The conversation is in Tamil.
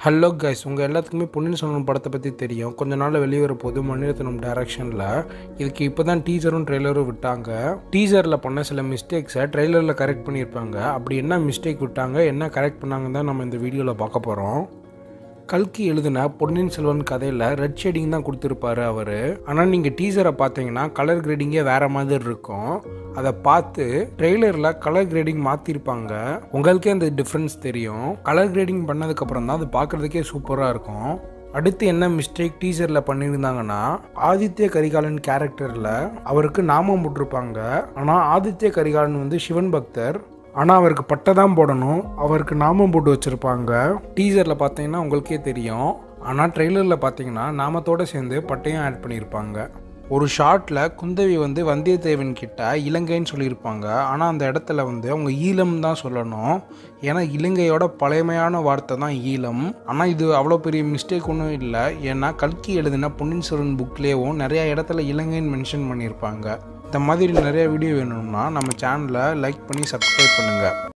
ஹலோ கைஸ் உங்கள் எல்லாத்துக்குமே பொன்னியின் செல்வன் படத்தை பற்றி தெரியும் கொஞ்ச நாள் வெளியே வர போது மணிரத்னம் டைரக்ஷனில் இதுக்கு இப்போ தான் டீசரும் ட்ரெய்லரும் விட்டாங்க டீசரில் பண்ண சில மிஸ்டேக்ஸை ட்ரெய்லரில் கரெக்ட் பண்ணியிருப்பாங்க அப்படி என்ன மிஸ்டேக் விட்டாங்க என்ன கரெக்ட் பண்ணாங்கன்னு தான் நம்ம இந்த வீடியோவில் பார்க்க போகிறோம் கல்கி எழுதின பொன்னியின் செல்வன் கதையில் ரெட் ஷேடிங் தான் கொடுத்துருப்பாரு அவர் ஆனால் நீங்கள் டீசரை பார்த்தீங்கன்னா கலர் கிரேடிங்கே வேற மாதிரி இருக்கும் அதை பார்த்து ட்ரெய்லரில் கலர் கிரேடிங் மாற்றிருப்பாங்க உங்களுக்கே அந்த டிஃப்ரென்ஸ் தெரியும் கலர் கிரேடிங் பண்ணதுக்கப்புறம் தான் அது பார்க்குறதுக்கே சூப்பராக இருக்கும் அடுத்து என்ன மிஸ்டேக் டீசரில் பண்ணியிருந்தாங்கன்னா ஆதித்ய கரிகாலன் கேரக்டரில் அவருக்கு நாமம் போட்டிருப்பாங்க ஆனால் ஆதித்ய கரிகாலன் வந்து சிவன் பக்தர் ஆனால் அவருக்கு பட்டை தான் போடணும் அவருக்கு நாமம் போட்டு வச்சுருப்பாங்க டீசரில் பார்த்தீங்கன்னா உங்களுக்கே தெரியும் ஆனால் ட்ரெய்லரில் பார்த்தீங்கன்னா நாமத்தோடு சேர்ந்து பட்டையும் ஆட் பண்ணியிருப்பாங்க ஒரு ஷார்ட்டில் குந்தவி வந்து வந்தியத்தேவன் கிட்ட இலங்கைன்னு சொல்லியிருப்பாங்க ஆனால் அந்த இடத்துல வந்து அவங்க ஈழம் தான் சொல்லணும் ஏன்னா இலங்கையோட பழமையான வார்த்தை தான் ஈழம் ஆனால் இது அவ்வளோ பெரிய மிஸ்டேக் ஒன்றும் இல்லை ஏன்னா கல்கி எழுதின பொன்னியின் செல்வன் புக்லேயும் நிறையா இடத்துல இலங்கைன்னு மென்ஷன் பண்ணியிருப்பாங்க இந்த மாதிரி நிறைய வீடியோ வேணும்னா நம்ம சேனலை லைக் பண்ணி சப்ஸ்கிரைப் பண்ணுங்கள்